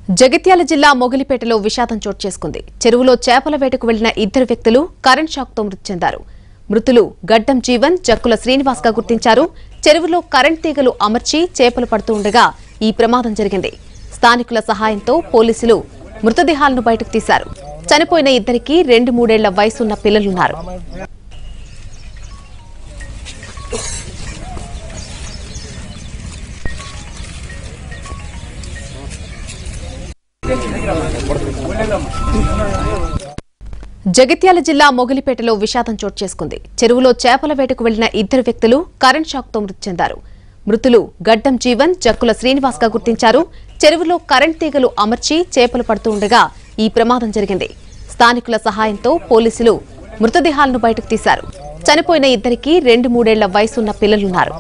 జగిత్యాల జిల్లా మొగిలిపేటలో విషాదం చోటు చేసుకుంది చెరువులో చేపల వేటకు వెళ్లిన ఇద్దరు వ్యక్తులు కరెంట్ షాక్తో మృతి చెందారు మృతులు గడ్డం జీవన్ జక్కుల శ్రీనివాస్ గా గుర్తించారు చెరువులో కరెంట్ తీగలు అమర్చి చేపలు పడుతూ ఉండగా ఈ ప్రమాదం జరిగింది స్థానికుల సహాయంతో పోలీసులు మృతదేహాలను బయటకు తీశారు చనిపోయిన ఇద్దరికి రెండు మూడేళ్ల వయసున్న పిల్లలున్నారు జగిత్యాల జిల్లా మొగిలిపేటలో విషాదం చోటు చేసుకుంది చెరువులో చేపల వేటకు వెళ్లిన ఇద్దరు వ్యక్తులు కరెంట్ షాక్తో మృతి చెందారు మృతులు గడ్డం జీవన్ జక్కుల శ్రీనివాస్ గా గుర్తించారు చెరువులో కరెంట్ తీగలు అమర్చి చేపలు పడుతూ ఉండగా ఈ ప్రమాదం జరిగింది స్థానికుల సహాయంతో పోలీసులు మృతదేహాలను బయటకు తీశారు చనిపోయిన ఇద్దరికి రెండు మూడేళ్ల వయసున్న పిల్లలున్నారు